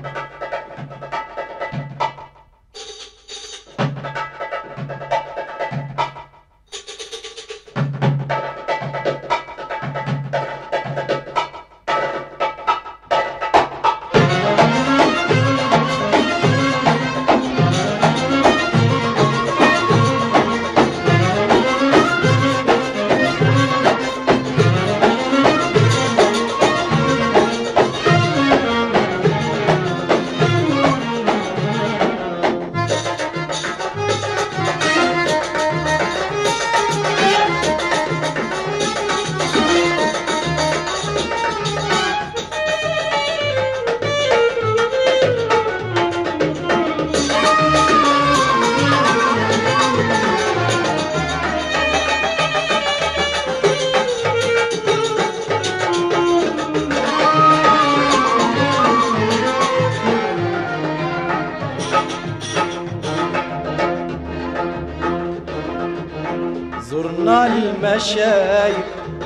زرنا المشايخ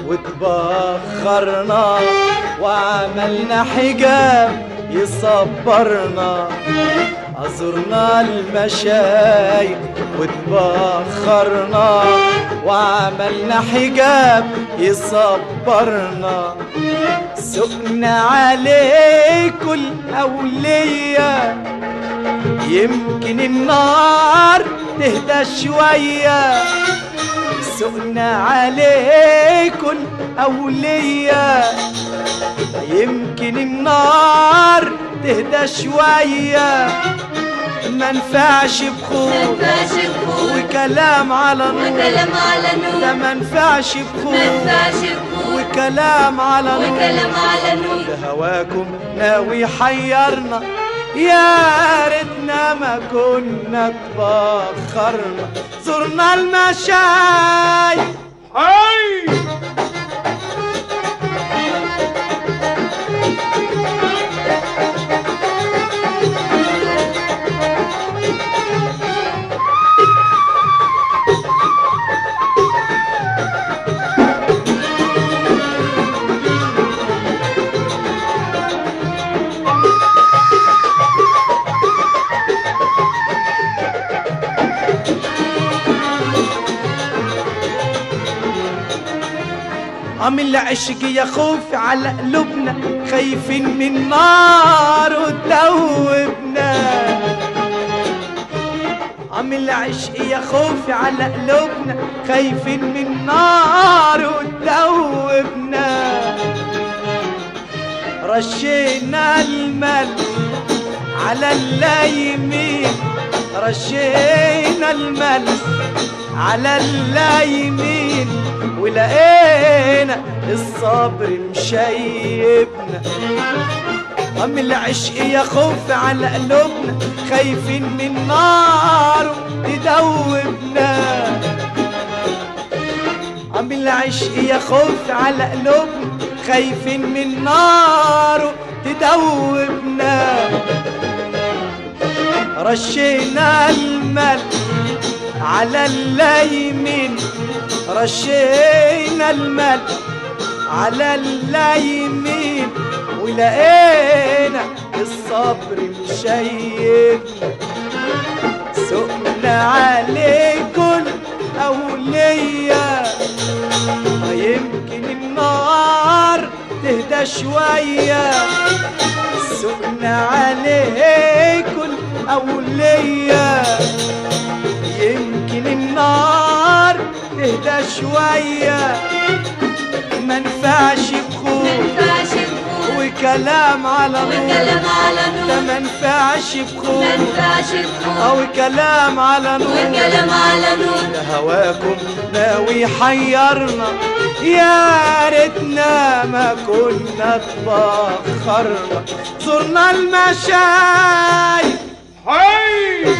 وتبخرنا وعملنا حجاب يصبرنا زرنا المشايخ وتبخرنا وعملنا حجاب يصبرنا سقنا عليه كل أولية يمكن النار تهدى شوية سقنا عليكم أولية يمكن النار تهدى شوية ما نفعش بخوف منفعش بخوف وكلام على نور وكلام على ده نور ما نفعش بخوف منفعش بخوف وكلام على نور وكلام على نور ده هواكم ناوي حيرنا يا ريتنا ما كنا اتبخرنا زرنا المشايخ هاي عامل عشق يا خوف على قلوبنا خايفين من النار وتدوبنا عامل عشق يا خوف على قلوبنا خايفين من النار وتدوبنا رشينا المال على اللايمين رشينا المال على اللايمين ولقينا الصبر مشيبنا أم العشق يا خوف على قلوبنا خايفين من نار تدوبنا أم العشق يا خوف على قلوبنا خايفين من نار تدوبنا رشينا المال على اللايمين رشينا المال على اللايمين ولقينا الصبر مشيبنا سقنا عليه كل أولية يمكن النار تهدى شوية سقنا عليه كل أولية يمكن النار تهدى شوية ما نفعش بخوف منفعش بخوف وكلام على نور وكلام على ده نور ما نفعش بخوف منفعش بخوف أو كلام على نور وكلام على نور ده هواكم ناوي حيرنا يا ريتنا ما كنا اتبخرنا زرنا المشايخ هاي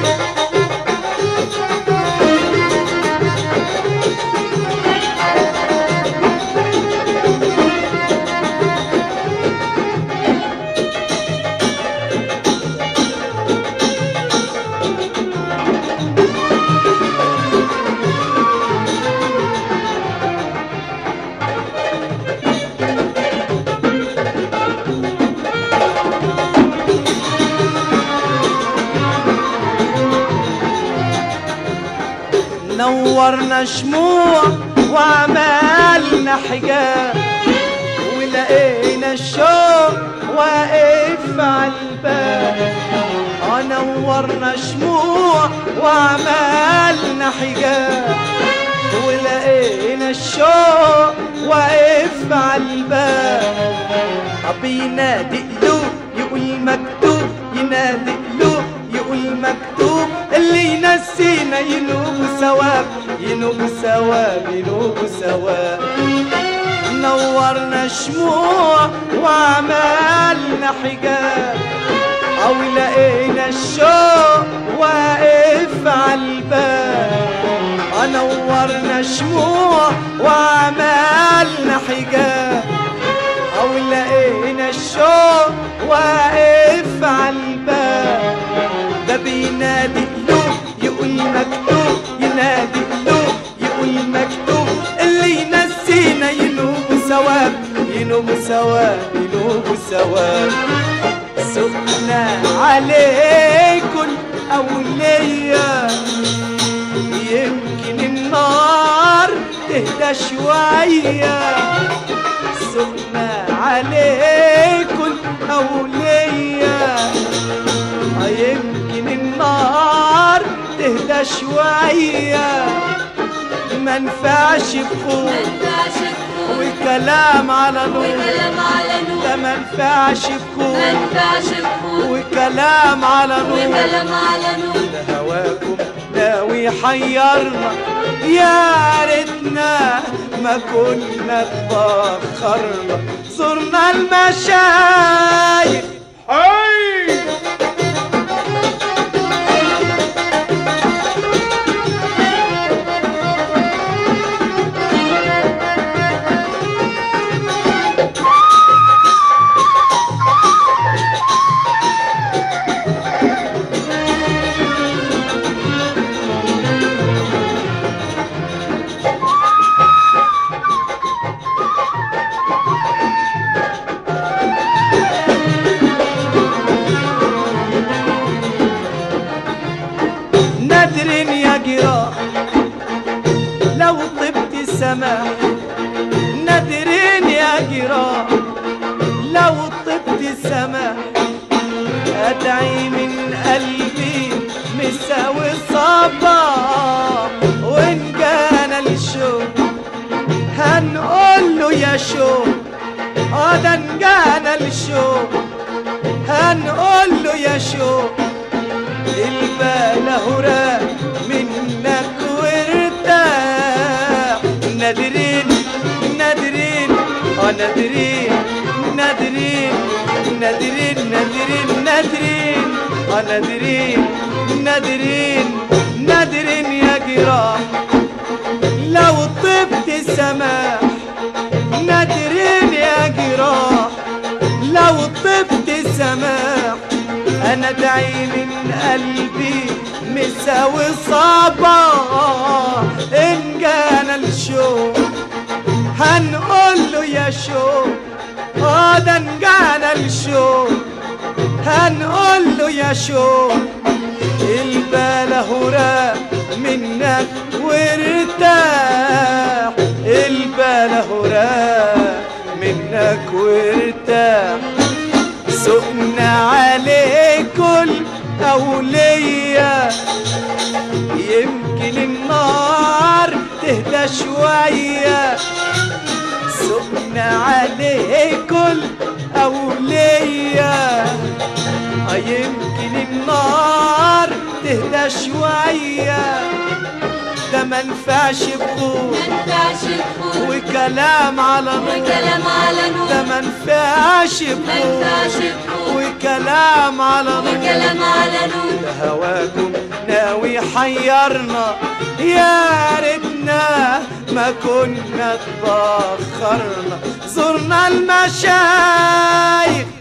نورنا شموع وعملنا حجاب ولقينا الشوق واقف على الباب آه نورنا شموع وعملنا حجاب ولقينا الشوق واقف على الباب طب ينادي قلوب يقول مكتوب ينادي قلوب يقول مكتوب اللي ينسينا ينوب ثواب ينوب ثواب ينوب ثواب نورنا شموع وعملنا حجاب او لقينا الشوق واقف على الباب نورنا شموع وعملنا حجاب او لقينا الشوق واقف على الباب ده بينادي قلوب يقول مكتوب ينادي قلوب يقول مكتوب اللي ينسينا ينوب ثواب ينوب ثواب ينوب ثواب سقنا عليكم أولية يمكن النار تهدى شوية سقنا عليكم أولية يمكن النار تهدى شوية ما نفعش بخوف منفعش بخوف وكلام على نور وكلام على ده نور ما نفعش بخوف منفعش بخوف وكلام على نور وكلام على نور ده هواكم ناوي يحيرنا يا ريتنا ما كنا اتبخرنا زرنا المشايخ هاي نادر يا جراح لو طبت سماح نادر يا جراح لو طبت سماح ادعي من قلبي مساوي صباح وان جانا الشوق هنقول له يا شوق اه ده إن جانا الشوق هنقول له يا شوق البال هراء منك وارتاح نادرين نادرين اه نادرين نادرين نادرين نادرين نادرين اه نادرين نادرين نادرين يا جراح لو طبت سماح نادرين يا جراح لو طبت سماح انا ادعي من قلبي مساوي صباح ان جانا الشوق هنقول له يا شوق اه ده ان جانا الشوق هنقول له يا شوق البال هراء منك وارتاح البال هراء منك وارتاح سقنا عليه كل أولية يمكن النار تهدى شوية سقنا عليه كل أولية آه يمكن النار تهدى شوية ده ما نفعش بخوف منفعش بخوف وكلام على نور وكلام على ده نور ما نفعش بخوف منفعش بخوف وكلام على نور وكلام على نور ده هواكم ناوي يحيرنا يا ريتنا ما كنا اتبخرنا زرنا المشايخ